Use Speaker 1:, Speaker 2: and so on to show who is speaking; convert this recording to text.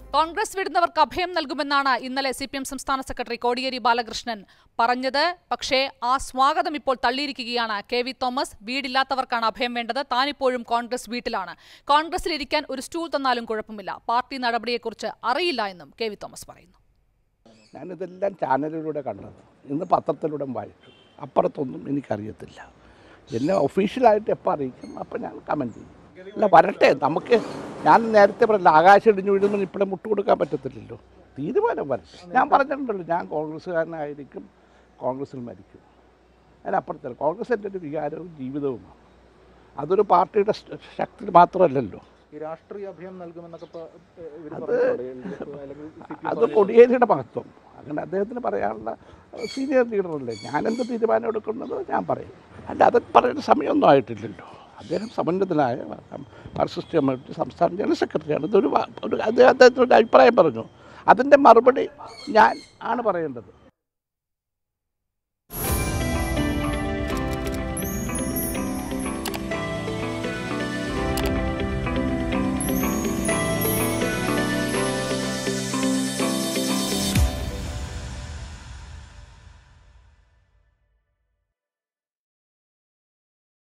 Speaker 1: കോൺഗ്രസ് വിടുന്നവർക്ക് അഭയം നൽകുമെന്നാണ് ഇന്നലെ സി പി എം സംസ്ഥാന സെക്രട്ടറി കോടിയേരി ബാലകൃഷ്ണൻ പറഞ്ഞത് പക്ഷേ ആ സ്വാഗതം ഇപ്പോൾ തള്ളിയിരിക്കുകയാണ് കെ വി തോമസ് വീടില്ലാത്തവർക്കാണ് അഭയം വേണ്ടത് താനിപ്പോഴും കോൺഗ്രസ് വീട്ടിലാണ് കോൺഗ്രസിൽ ഇരിക്കാൻ ഒരു സ്റ്റൂൾ തന്നാലും കുഴപ്പമില്ല പാർട്ടി നടപടിയെക്കുറിച്ച് അറിയില്ല എന്നും കെ വി തോമസ് പറയുന്നു
Speaker 2: ഞാനിതെല്ലാം ചാനലിലൂടെ കണ്ടത് ഇന്ന് പത്രത്തിലൂടെ വായിച്ചു അപ്പുറത്തൊന്നും എനിക്കറിയത്തില്ല എന്നെ ഒഫീഷ്യലായിട്ട് എപ്പോൾ അറിയിക്കും അപ്പോൾ ഞാൻ കമൻറ്റ് ചെയ്യും അല്ല വരട്ടെ നമുക്ക് ഞാൻ നേരത്തെ പറഞ്ഞില്ല ആകാശം ഇടിഞ്ഞു വീഴുന്നു ഇപ്പോഴും മുട്ടുകൊടുക്കാൻ പറ്റത്തില്ലല്ലോ തീരുമാനം വരട്ടെ ഞാൻ പറഞ്ഞിട്ടുണ്ടല്ലോ ഞാൻ കോൺഗ്രസ്സുകാരനായിരിക്കും കോൺഗ്രസ്സിൽ മരിക്കും അതിനപ്പുറത്തല്ല കോൺഗ്രസ് എൻ്റെ ഒരു വികാരവും ജീവിതവുമാണ് അതൊരു പാർട്ടിയുടെ ശ- ശക്തി മാത്രമല്ലല്ലോ
Speaker 3: ഈ രാഷ്ട്രീയ അഭയം നൽകുമെന്നൊക്കെ ഇപ്പൊ, ഏഹ്, ഇവര്
Speaker 2: അത്
Speaker 3: പറഞ്ഞിട്ടുണ്ട്. എൽ- അല്ലെങ്കിൽ CPM
Speaker 2: അത്
Speaker 3: പറഞ്ഞിട്ടുണ്ട്.
Speaker 2: കൊടിയേരിയുടെ മഹത്വം അങ്ങനെ അദ്ദേഹത്തിന് പറയാനുള്ള സീനിയർ ലീഡറല്ലേ ഞാനെന്ത് തീരുമാനം എടുക്കുന്നത് ഞാൻ പറയും അല്ല അത് പറയുന്ന സമയമൊന്നും ആയിട്ടില്ലല്ലോ അദ്ദേഹം സമന്വിതനായ പാർസിസ്റ്റ് കമ്മിറ്റി സംസ്ഥാന ജനറൽ സെക്രട്ടറിയാണ് ഇതൊരു വാ- ഒരു അദ്ദേഹം അദ്ദേഹത്തിനൊരു അഭിപ്രായം പറഞ്ഞു അതിൻ്റെ മറുപടി ഞാൻ ആണ് പറയേണ്ടത്